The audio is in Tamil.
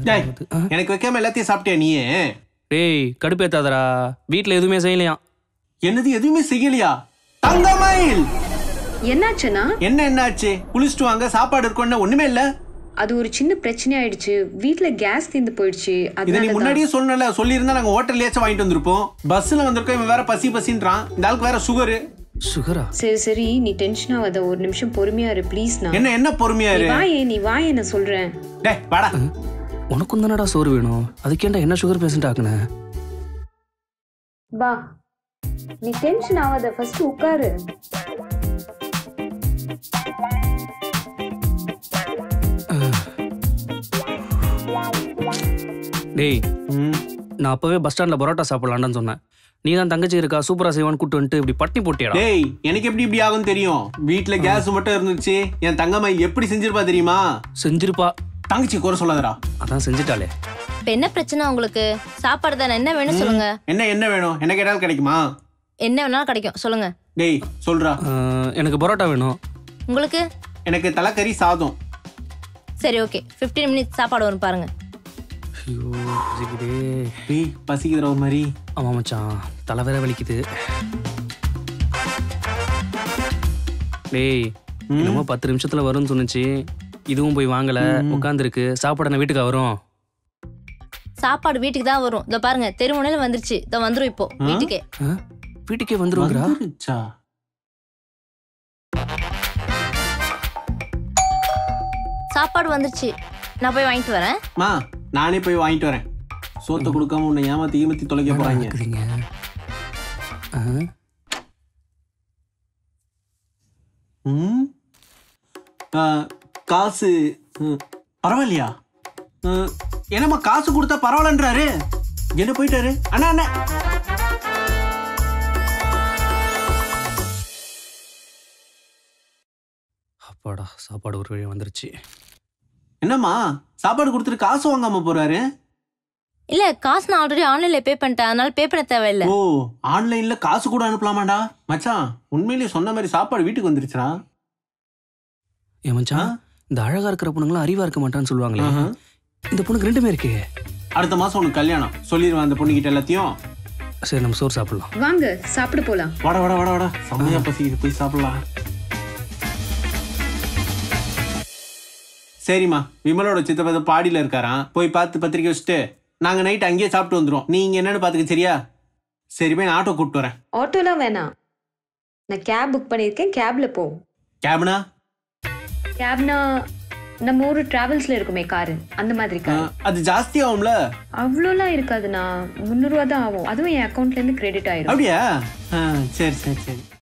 டேய், எனக்கு வைக்காம எல்லாத்தையும் சாப்பிட்டியா நீயே டேய் கடுப்பேத்தாதடா வீட்ல எதுவுமே செய்யலையாம் என்னது எதுவுமே செய்யலையா தங்கமயில் என்னாச்சுன்னா என்ன என்னாச்சு குளிச்சுட்டு வாங்க சாப்பாடு இருக்கும்னு ஒண்ணுமே இல்ல அது ஒரு சின்ன பிரச்சனை ஆயிடுச்சு வீட்ல கேஸ் தீர்ந்து போயிடுச்சு இதை நீ அதனால தான். முன்னாடியே சொல்லல சொல்லியிருந்தா நாங்க ஹோட்டல்லேயாச்சும் வாங்கிட்டு வந்திருப்போம் பஸ்ல வந்திருக்கோம் இவன் வேற பசி பசின்றான் இந்த ஆளுக்கு வேற சுகரு சுகரா சரி சரி நீ டென்ஷன் ஆகாத ஒரு நிமிஷம் பொறுமையா இரு ப்ளீஸ் நான் என்ன என்ன பொறுமையா நீ இரு வாயே நீ வாயே நான் சொல்றேன் டேய் வாடா உனக்கும் தானடா சோறு வேணும் அதுக்கேண்டா என்ன சுகர் பேஷண்ட் ஆக்குன வா நீ டென்ஷன் ஆகாத ஃபர்ஸ்ட் உட்காரு டேய் ம். நான் அப்பவே பஸ் ஸ்டாண்ட்ல பரோட்டா சாப்பிடலான்னு சொன்னேன் நீ தான் தங்கச்சி இருக்கா சூப்பரா செய்வான்னு கூட்டு வந்துட்டு இப்படி பட்டி போட்டியடா டேய் எனக்கு எப்படி இப்படி ஆகும் தெரியும் வீட்ல கேஸ் மட்டும் இருந்துச்சு என் தங்கம்மை எப்படி செஞ்சிருப்பா தெரியுமா செஞ்சிருப்பா தங்கச்சி குறை சொல்லாதடா அதான் செஞ்சுட்டாளே இப்ப என்ன பிரச்சனை உங்களுக்கு சாப்பாடு தானே என்ன வேணும் சொல்லுங்க என்ன என்ன வேணும் என்ன கேட்டாலும் கிடைக்குமா என்ன வேணாலும் கிடைக்கும் சொல்லுங்க டேய் சொல்றா அஹ், எனக்கு பரோட்டா வேணும் உங்களுக்கு எனக்கு தலைக்கறி சாதம் சரி ஓகே 15 மினிட்ஸ் சாப்பாடு வரும் பாருங்க ஐயோ பசிக்குதே. டேய் பசிக்குதுற ஒரு மாதிரி ஆமா மச்சான் தலை வேற வலிக்குது டேய் என்னமோ பத்து நிமிஷத்துல வரும்னு சொன்னுச்சு இதுவும் போய் வாங்கல உட்காந்துருக்கு சாப்பாடு என்ன வீட்டுக்கு வரும் சாப்பாடு வீட்டுக்கு தான் வரும் இதோ பாருங்க தெருமுனையில வந்துருச்சு இதோ வந்துரும் இப்போ வீட்டுக்கே அஹ், வீட்டுக்கே வந்துருங்கிறா வந்துருச்சா சாப்பாடு வந்துருச்சு நான் போய் வாங்கிட்டு வரேன் மா நானே போய் வாங்கிட்டு வரேன் சோத்தை கொடுக்காம உன்னை ஏமாத்தி ஏமாத்தி தொலைக்க போறாங்க இருக்குதுங்க அஹ், ம்? ஆ, காசு ம், பரவாயில்லையா ம், என்னம்மா காசு கொடுத்தா பரவாயில்லன்றாரு என்ன போயிட்டாரு அண்ணா அண்ணா அப்பாடா சாப்பாடு ஒரு வழி வந்துருச்சு என்னம்மா சாப்பாடு கொடுத்துட்டு காசு வாங்காம போறாரு இல்ல காசு நான் ஆல்ரெடி ஆன்லைன்ல பே பண்ணிட்டேன் அதனால பே பண்ண தேவையில்ல ஓ ஆன்லைன்ல காசு கூட அனுப்பலாமாடா மச்சான் உண்மையிலேயே சொன்ன மாதிரி சாப்பாடு வீட்டுக்கு வந்துருச்சுடா ஏன் மச்சான் இந்த அழகா இருக்கிற பொண்ணுங்களாம் அறிவா இருக்க மாட்டான்னு சொல்லுவாங்களே இந்த பொண்ணுக்கு ரெண்டுமே இருக்கு அடுத்த மாசம் உனக்கு கல்யாணம் சொல்லிடுவேன் அந்த பொண்ணுகிட்ட எல்லாத்தையும் சரி நம்ம சோறு சாப்பிடலாம் வாங்க சாப்பிட போலாம் வாடா வாடா வாடா வாடா செம்மையா பசிக்குது போய் சாப்பிடலாம் சரிம்மா விமலோட சித்தப்பா பாடியில இருக்காராம் போய் பார்த்து பத்திரிக்கை வச்சுட்டு நாங்க நைட் அங்கேயே சாப்பிட்டு வந்துரும் நீங்க என்னன்னு பாத்துக்க சரியா சரி போய் நான் ஆட்டோ கூப்பிட்டு வரேன் ஆட்டோலாம் வேணாம் நான் கேப் புக் பண்ணியிருக்கேன் கேப்ல போ கேப்னா கேப்னா நம்ம ஊர் டிராவல்ஸ்ல இருக்குமே காரு அந்த மாதிரி கார் அது ஜாஸ்தி ஆகும்ல அவ்வளோலாம் இருக்காதுண்ணா முந்நூறுவா தான் ஆகும் அதுவும் என் அக்கௌண்ட்ல இருந்து கிரெடிட் ஆயிரும் அப்படியா ஆ, சரி சரி சரி